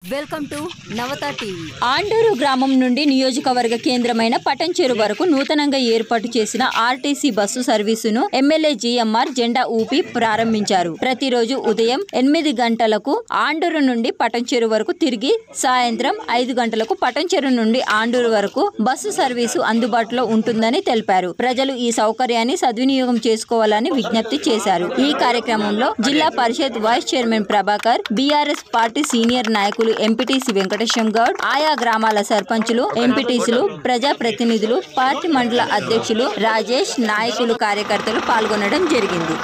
welcome to Navata TV Anduru గ్రామం నుండి నియోజకవర్గ కేంద్రమైన పటంచెరు వరకు నూతనంగా ఏర్పాటు చేసిన ఆర్టీసీ బస్సు సర్వీసును ఎమ్మెల్యే జిఎంఆర్ జెండా ఊపి ప్రారంభించారు ప్రతిరోజు ఉదయం ఎనిమిది గంటలకు ఆండూరు నుండి పటంచెరు వరకు తిరిగి సాయంత్రం ఐదు గంటలకు పటంచెరు నుండి ఆండూరు వరకు బస్సు సర్వీసు అందుబాటులో ఉంటుందని తెలిపారు ప్రజలు ఈ సౌకర్యాన్ని సద్వినియోగం చేసుకోవాలని విజ్ఞప్తి చేశారు ఈ కార్యక్రమంలో Zilla Parishad vice chairman Prabhakar BRS party senior నాయకులు ఎంపీటీసీ వెంకటేశం గౌడ్ ఆయా గ్రామాల సర్పంచులు ఎంపీటీసీలు ప్రజాప్రతినిధులు పార్టీ మండల అధ్యక్షులు రాజేష్ నాయకులు కార్యకర్తలు పాల్గొనడం జరిగింది